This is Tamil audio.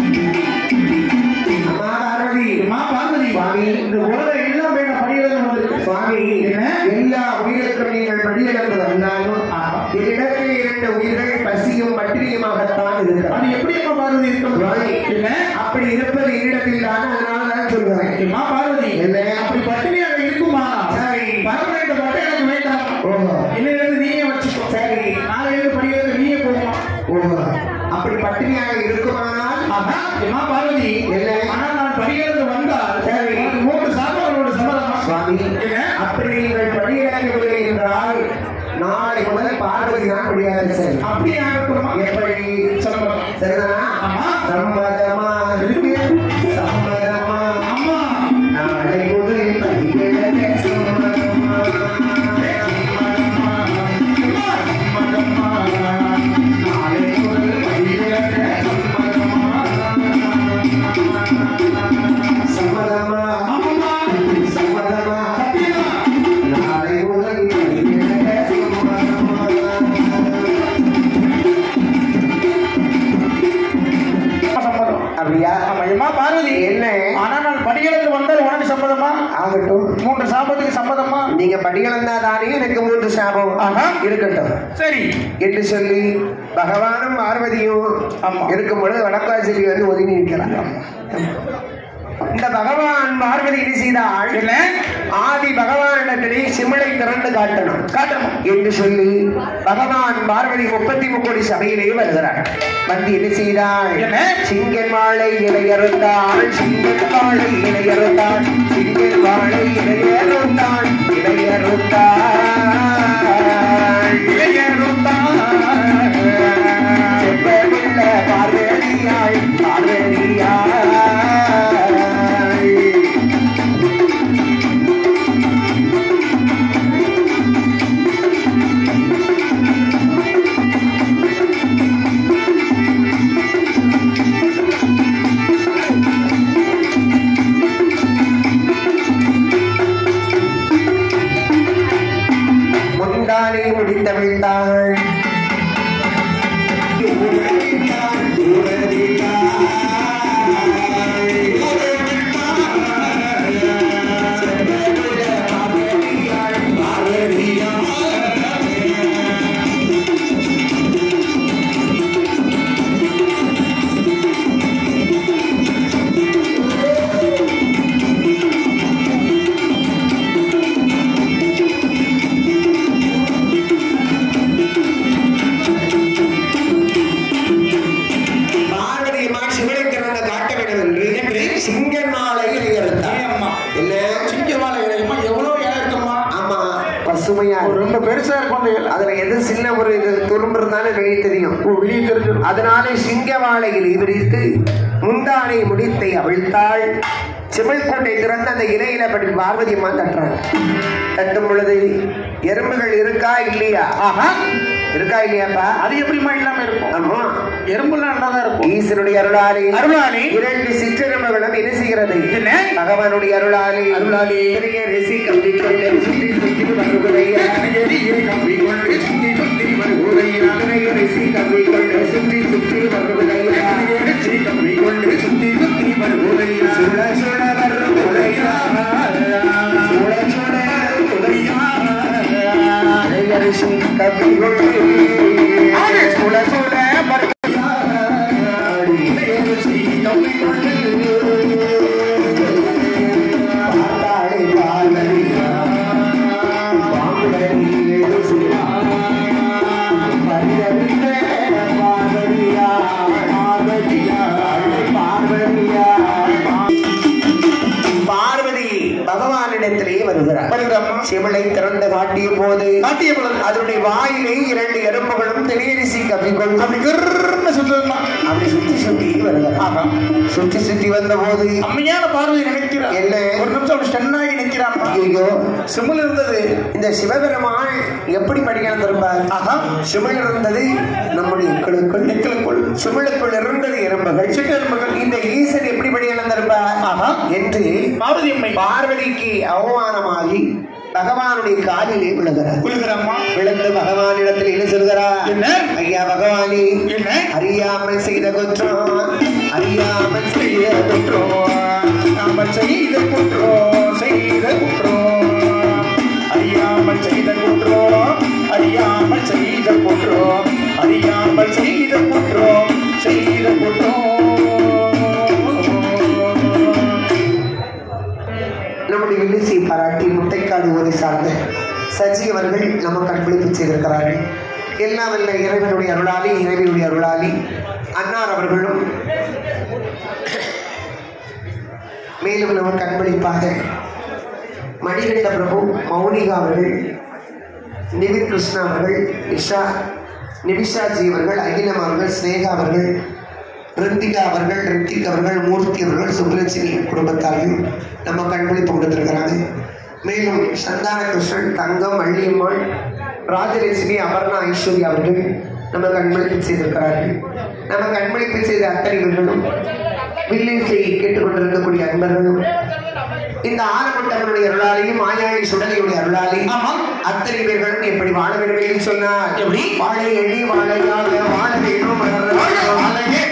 அம்மா பார்வதி அம்மா பார்வதி சுவாமி. இந்த உலக எல்லாம் வேணும் படியில வந்திருக்கு சுவாமி என்ன? எல்லா உயிர்களுக்கும் நீங்கள் படியிழந்து வந்தாலும் ஆமா. என்னிடத்தில் இரண்டு உயிர்கள் பசியும் பட்டினியுமாகத்தான் இருக்கிறது அது எப்படி அம்மா பார்வதி இருக்க சுவாமி. முடியும் என்ன அப்படி இருப்பது என்னிடத்தில் தான் அதனால தான் சொல்கிறேன் அம்மா பார்வதி என்ன? அப்படி பட்டினியாக இருக்குமா சரி. பரமனைட்ட மட்டும் எனக்கு வேண்டாம் ஓஹோ. இன்னிலிருந்து நீயே வச்சுக்கோ சரி. நாளையிலிருந்து படியில நீயே போகுமா ஓஹோ. அப்படி பட்டினியாக இருக்குமானால் ஆஹா, அம்மா பார்வதி என்ன? ஆனால் நான் படியிலிருந்து வந்தால் சரி. உனக்கு மூன்று சாப்பாடுகளோட சம்மதமா சுவாமி என்ன? அப்படி நீங்கள் படியிறங்கவில்லை என்றால் நாளை முதல் பார்வதி தான் படியாக சரி அப்படி ஆகட்டுமா எப்படி சம்மதம் சரிதானா ஆமா. சம்மதமா இருக்கு. சம்மதமா அம்மா நாளை முதல் படியிறங்க சம்மதமா நாளை முதல் படியிறங்க சம்மதமா சம்மதமா நாளை முதல் படியிறங்க சம்மதமா அப்படியா பார்வதி என்ன ஆனா நான் படியிலிருந்து வந்தால் உனக்கு சம்மதமா ஆகட்டும் மூன்று சாபத்துக்கு சம்மதமா நீங்க படிகளந்தா தானே எனக்கு மூன்று சாபம் ஆஹா. இருக்கட்டும் சரி என்று சொல்லி பகவானும் பார்வதியும் ஆமா. இருக்கும் பொழுது வடக்காசிரி வந்து ஒதுங்கி நிற்கிறாங்க இந்த பகவான் பார்வதி என்ன செய்தாள் என்ன ஆதி பகவானிடத்திலே சிமிழை திறந்து காட்டணும் காட்டணும் என்று சொல்லி பகவான் பார்வதி முப்பத்தி முக்கோடி சபையிலே வருகிறார் வந்து என்ன செய்தாள் என்ன? சிங்கன் வாழை இலையறுத்தாள் சிங்கன் வாழை இலையறுத்தாள் சிங்கன் வாழை இலையறுத்தாள் இலையறுத்தாள் செவ்வமில்ல பார்வதியாள் பார்வதியாள் முந்தானை முடித்தவிழ்ந்தாள் பார்வதியம்மா சிவனை திறந்த காட்ட வேண்டும் என்று சிங்கன் மாலை இறையறுத்தாள் அம்மா என்ன சிங்கவாலை இலையம்மா எவ்வளவு இலை இருக்கும்மா ஆமா பசுமையா ஒரு ரொம்ப பெருசா இருக்கும் அந்த இலை அதுல எது சின்ன ஒரு இது துரும்பு இருந்தாலும் வெளியே தெரியும் ஓ, வெளியே தெரிஞ்சிடும் அதனாலே சிங்கவாழையில் விரித்து முந்தானை முடித்தை அவிழ்த்தாள் சிமிழ்கோட்டை திறந்து அந்த இலையில படி பார்வதி அம்மா தட்டுறாங்க தட்டும் பொழுது எறும்புகள் இருக்கா இல்லையா ஆஹா இருக்கா இல்லையாப்பா அது எப்படிமா இல்லாம இருக்கும் ஆமா எறும்புலாம் நல்லா தான் இருக்கும் ஈசனுடைய அருளாலே அருளாலே இரண்டு சிற்றெரும்புகளும் என்ன செய்கிறது என்ன? பகவானுடைய அருளாலே அருளாலே. பெரிய ரிசி கம்பி கொண்டு சுற்றி சுற்றி வருவதையா எரியை கம்பி கொண்டு சுத்தி சுத்தி வருவதையா பெரிய ரிசி கம்பி கொண்டு சுற்றி சுற்றி வருவதையா எரிச்சி கம்பி கொண்டு சுத்தி சுத்தி வருவதையா சுட சுட வருவதையா சுட சுட வருவதையா பெரிய ரிசி கம்பி கொண்டு சுட சுட வருவதையா எரிச்சி கம்பி கொண்டு பார்த்தாளே பார்வதியா பாம்படி எழுசியா பரிதவித்த பார்வதியா பார்வதியா பார்வதியா பார்வதி பகவானிடத்திலே வருகிறார் வருகிறம்மா. சிவளை திறந்து காட்டிய போது காட்டிய பொழுது அதனுடைய வாயிலே இரண்டு எறும்புகளும் தெளியரிசி கப்பிக்கொண்டு அப்படி கிர்ன்னு சுத்துதுமா அப்படி சுத்தி சுத்தி வருகிறார் ஆமா சுத்தி சுத்தி வந்த போது அம்மையான பார்வதி நினைக்கிறார் என்ன? ஒரு நிமிஷம் அப்படி ஸ்டன்னாகி நிற்கிறாம்மா ஐயோ சிம்மல் இருந்தது இந்த சிவபெருமான் எப்படி படிக்கலாம் திரும்பார் ஆஹா சிமிழ் இருந்தது நம்முடைய எக்களுக்குள் எக்களுக்குள் சிமிழுக்குள் இருந்தது எறும்புகள் சிற்றெரும்புகள். இந்த ஈசன் எப்படி படிக்கலாம் திரும்பார் ஆஹா என்று பார்வதி அம்மை பார்வதிக்கு அவமானமாகி பகவானுடைய காலிலே விழுகிறார் குளிக்கிறம்மா விழுந்து பகவானிடத்தில் என்ன சொல்கிறார் என்ன? ஐயா பகவானே என்ன அறியாமல் செய்த குற்றம் அறியாமல் நம்முடைய வில்லிசை பாராட்டி முட்டைக்காடு ஊரை சார்ந்த சஜி அவர்கள் நமக்கு அன்பளிப்பு செய்திருக்கிறார்கள் எல்லாம் வல்ல இறைவனுடைய அருளாளி இறைவனுடைய அருளாளி அன்னார் அவர்களும் மேலும் நமக்கு அன்பளிப்பாக மணிகண்ட பிரபு மௌனிகா அவர்கள் நிவின் கிருஷ்ணா அவர்கள் நிஷா நிமிஷாஜி அவர்கள் அகிலம் அவர்கள் ஸ்னேகா அவர்கள் ரித்திகா அவர்கள் ரித்திக் அவர்கள் மூர்த்தி அவர்கள் சுப்லட்சுமி குடும்பத்தார்கள் நம்ம கண்பிடிப்பு கொடுத்திருக்கிறாங்க மேலும் சந்தான கிருஷ்ணன் தங்கம் வள்ளியம்மாள் ராஜலட்சுமி அபர்ணா ஐஸ்வர்யா அவர்கள் நம்ம கண்பிடிப்பு செய்திருக்கிறார்கள் நம்ம கண்பிடிப்பு செய்த அத்தனைவர்களும் வில்லிசை கேட்டுக்கொண்டிருக்கக்கூடிய அன்பர்களும் இந்த ஆரம்பட்டவனுடைய அருளாலையும் மாயாளி சுடலையுடைய அருளாலையும் ஆமா. அத்தனை பேர்களும் எப்படி வாழ வேண்டும் என்று சொன்னார் எப்படி? வாழை எண்ணி வாழையாக வாழ வேணும் வாழ, வாழ,